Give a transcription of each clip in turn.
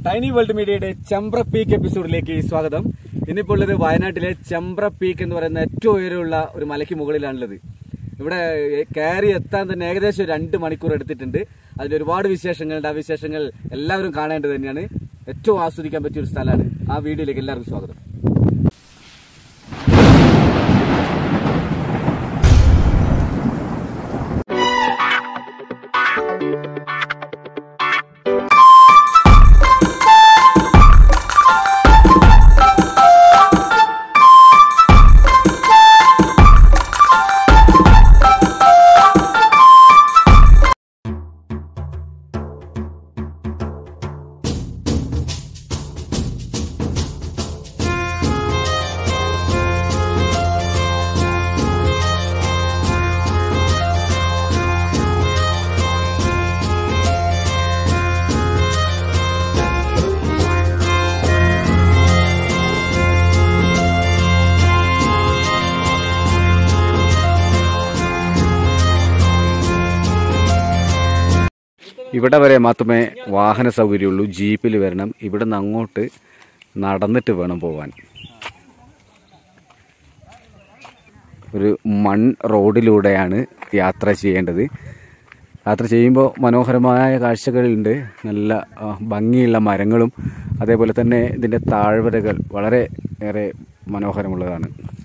Tiny world മീഡിയയുടെ Chembra peak എപ്പിസോഡിലേക്ക് സ്വാഗതം ഇന്നിപ്പോൾ ഉള്ളത് വയനാട്ടിലെ ചെമ്പ്ര പീക്ക് എന്ന് പറയുന്ന ഏറ്റവും ഉയരമുള്ള ഒരു മലയ്ക്ക് മുകളിലാണുള്ളത് ഇവിടെ കയറി എത്താൻ തന്നെ ഏകദേശം ഒരു രണ്ട് മണിക്കൂർ എടുത്തിട്ടുണ്ട് അതിൽ ഒരുപാട് വിശേഷങ്ങളുണ്ട് ആ വിശേഷങ്ങൾ എല്ലാവരും കാണേണ്ടത് തന്നെയാണ് ഏറ്റവും ആസ്വദിക്കാൻ പറ്റിയ ഒരു സ്ഥലമാണ് ആ വീഡിയോയിലേക്ക് എല്ലാവർക്കും സ്വാഗതം ഇവിടെ വരെ മാത്രമേ വാഹന സൗകര്യമുള്ളൂ ജീപ്പിൽ വരണം ഇവിടെ നിന്ന് അങ്ങോട്ട് നടന്നിട്ട് വേണം പോവാൻ ഒരു മൺ റോഡിലൂടെയാണ് യാത്ര ചെയ്യേണ്ടത് യാത്ര ചെയ്യുമ്പോൾ മനോഹരമായ കാഴ്ചകളുണ്ട് നല്ല ആ, ഭംഗിയുള്ള മരങ്ങളും അതേപോലെ തന്നെ ഇതിൻ്റെ താഴ്വരകൾ വളരെ ഏറെ മനോഹരമുള്ളതാണ്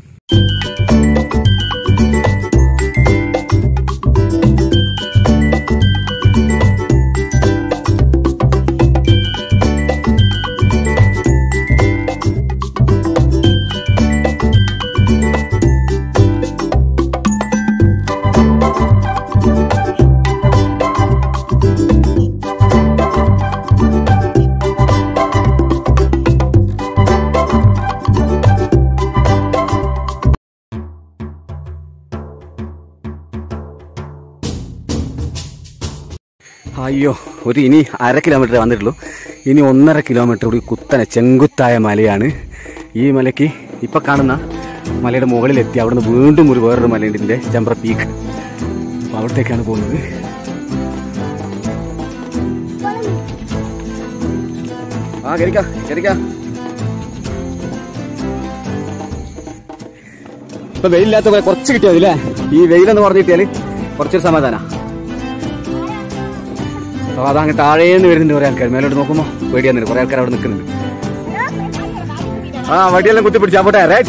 അയ്യോ ഒരു ഇനി അര കിലോമീറ്റർ വന്നിട്ടുള്ളൂ ഇനി ഒന്നര കിലോമീറ്റർ കൂടി കുത്തനെ ചെങ്കുത്തായ മലയാണ് ഈ മലയ്ക്ക് ഇപ്പൊ കാണുന്ന മലയുടെ മുകളിലെത്തി അവിടുന്ന് വീണ്ടും ഒരു വേറൊരു മലയുണ്ട് ഇതിന്റെ ചമ്പ്ര പീക്ക് അപ്പൊ അവിടത്തേക്കാണ് പോകുന്നത് ആ കരിക്കാം കരിക്കാം ഇപ്പൊ വെയിലില്ലാത്ത പോലെ കുറച്ച് കിട്ടിയാൽ മതി അല്ലേ ഈ വെയിലെന്ന് പറഞ്ഞു കിട്ടിയാല് കുറച്ചൊരു സമാധാന അപ്പൊ അതങ്ങ് താഴേന്ന് വരുന്നുണ്ട് കുറെ ആൾക്കാർ മേലോട്ട് നോക്കുമ്പോ പേടിയാന്നില്ല കുറെ ആൾക്കാർ അവിടെ നിൽക്കുന്നുണ്ട് ആ വടിയെല്ലാം കുത്തി പിടിച്ചാ പോട്ടെ റൈറ്റ്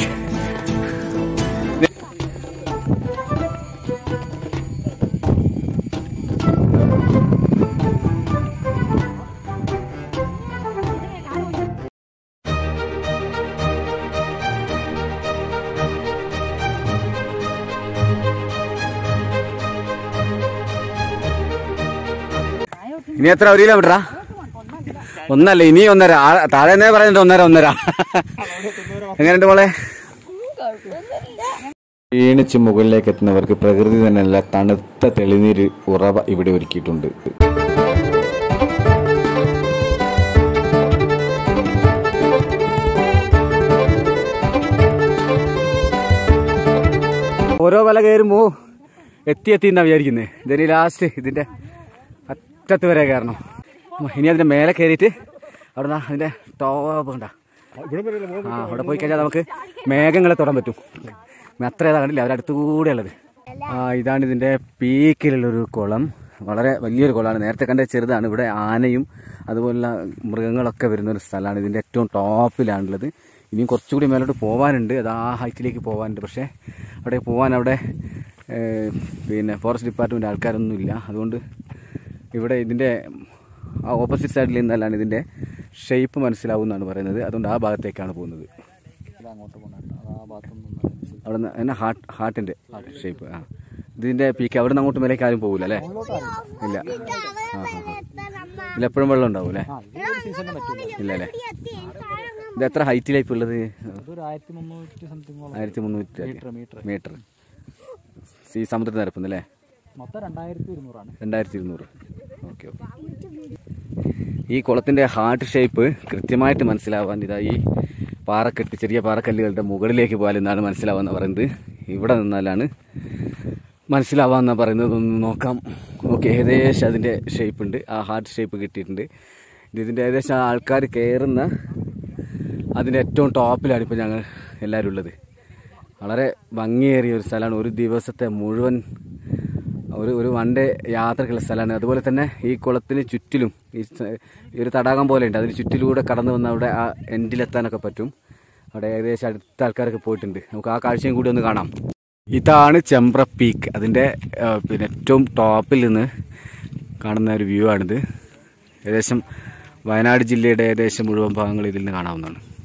ഇനി എത്ര ഒരു കിലോമീറ്ററാ ഒന്നല്ല ഇനി ഒന്നര ആ- താഴെ പറയുന്നുണ്ട് ഒന്നര ഒന്നര എങ്ങനെയുണ്ട് മോളെ ക്ഷീണിച്ച് മുകളിലേക്ക് എത്തുന്നവർക്ക് പ്രകൃതി തന്നെയല്ല തണുത്ത തെളിനീര് ഉറവ ഇവിടെ ഒരുക്കിയിട്ടുണ്ട് ഓരോ വല കയറുമ്പോ എത്തി എത്തി എന്നാ വിചാരിക്കുന്നത് ഇതിന് ലാസ്റ്റ് ഇതിന്റെ അറ്റത്ത് വരെ കയറണം ഉം, ഇനി അതിന്റെ മേലെ കയറിയിട്ട് അവിടെ നിന്ന് അതിന്റെ ടോപ്പ് കണ്ട ആ അവിടെ പോയി കഴിഞ്ഞാൽ നമുക്ക് മേഘങ്ങളെ തൊടാൻ പറ്റും അത്ര ഏതാ കണ്ടില്ല അവരുടെ അടുത്ത് കൂടെ ഉള്ളത് ആ ഇതാണ് ഇതിന്റെ പീക്കിലുള്ളൊരു കുളം വളരെ വലിയൊരു കുളമാണ് നേരത്തെ കണ്ട ചെറുതാണ് ഇവിടെ ആനയും അതുപോലുള്ള മൃഗങ്ങളൊക്കെ വരുന്ന ഒരു സ്ഥലമാണ് ഇതിന്റെ ഏറ്റവും ടോപ്പിലാണുള്ളത് ഇനിയും കുറച്ചുകൂടി മേലോട്ട് പോകാനുണ്ട് അത് ആ ഹൈറ്റിലേക്ക് പോകാനുണ്ട് പക്ഷേ അവിടെ പോകാൻ അവിടെ ഏഹ്, പിന്നെ ഫോറസ്റ്റ് ഡിപ്പാർട്ട്മെന്റ് ആൾക്കാരൊന്നും ഇല്ല അതുകൊണ്ട് ഇവിടെ ഇതിന്റെ ആ ഓപ്പോസിറ്റ് സൈഡിൽ നിന്നല്ലാണ് ഇതിന്റെ ഷേപ്പ് മനസ്സിലാവുമെന്നാണ് പറയുന്നത് അതുകൊണ്ട് ആ ഭാഗത്തേക്കാണ് പോകുന്നത് അവിടെ നിന്ന് എന്നാ ഹാർട്ട് ഹാർട്ടിന്റെ ഷേപ്പ് ആ ഇതിന്റെ പീക്ക് അവിടെ നിന്ന് അങ്ങോട്ട് മേലേക്ക് ആരും പോകില്ല അല്ലേ ഇല്ല ആ ആ ആ. ഇതിൽ എപ്പോഴും വെള്ളം ഉണ്ടാവും അല്ലേ ഇല്ല അല്ലേ ഇത് എത്ര ഹൈറ്റിലേക്ക് ഉള്ളത് ആയിരത്തി മുന്നൂറ്റി സംതിങ് ആയിരത്തി മുന്നൂറ്റി മീറ്റർ മീറ്റർ മീറ്റർ ഈ സമുദ്ര നിരപ്പുന്ന് അല്ലേ മൊത്തം രണ്ടായിരത്തി ഇരുന്നൂറാണ് രണ്ടായിരത്തി ഇരുന്നൂറ് ഓക്കെ ഓക്കെ ഈ കുളത്തിന്റെ ഹാർട്ട് ഷേപ്പ് കൃത്യമായിട്ട് മനസ്സിലാവാൻ ഇതാ ഈ പാറക്കെട്ട് ചെറിയ പാറക്കല്ലുകളുടെ മുകളിലേക്ക് പോയാൽ എന്നാണ് മനസ്സിലാവാന്ന് പറയുന്നത് ഇവിടെ നിന്നാലാണ് മനസ്സിലാവാന്നാ പറയുന്നത് ഒന്ന് നോക്കാം ഓക്കെ ഏകദേശം അതിന്റെ ഷേപ്പ് ഉണ്ട് ആ ഹാർട്ട് ഷേപ്പ് കിട്ടിയിട്ടുണ്ട് ഇത് ഇതിൻ്റെ ഏകദേശം ആൾക്കാർ കയറുന്ന അതിൻ്റെ ഏറ്റവും ടോപ്പിലാണ് ഇപ്പോൾ ഞങ്ങൾ എല്ലാവരും ഉള്ളത് വളരെ ഭംഗിയേറിയ ഒരു സ്ഥലമാണ് ഒരു ദിവസത്തെ മുഴുവൻ ഒരു ഒരു വൺ ഡേ യാത്രക്കുള്ള സ്ഥലമാണ് അതുപോലെ തന്നെ ഈ കുളത്തിന് ചുറ്റിലും ഈ സ- ഈ ഒരു തടാകം പോലെ ഉണ്ട് അതിന് ചുറ്റിലൂടെ കടന്നു വന്ന് അവിടെ ആ എൻഡിലെത്താനൊക്കെ പറ്റും അവിടെ ഏകദേശം അടുത്ത ആൾക്കാരൊക്കെ പോയിട്ടുണ്ട് നമുക്ക് ആ കാഴ്ചയും കൂടി ഒന്ന് കാണാം ഇതാണ് ചെമ്പ്ര പീക്ക് അതിൻ്റെ ആ, പിന്നെ ഏറ്റവും ടോപ്പിൽ നിന്ന് കാണുന്ന ഒരു വ്യൂ ആണിത് ഏകദേശം വയനാട് ജില്ലയുടെ ഏകദേശം മുഴുവൻ ഭാഗങ്ങൾ ഇതിൽ നിന്ന് കാണാവുന്നതാണ്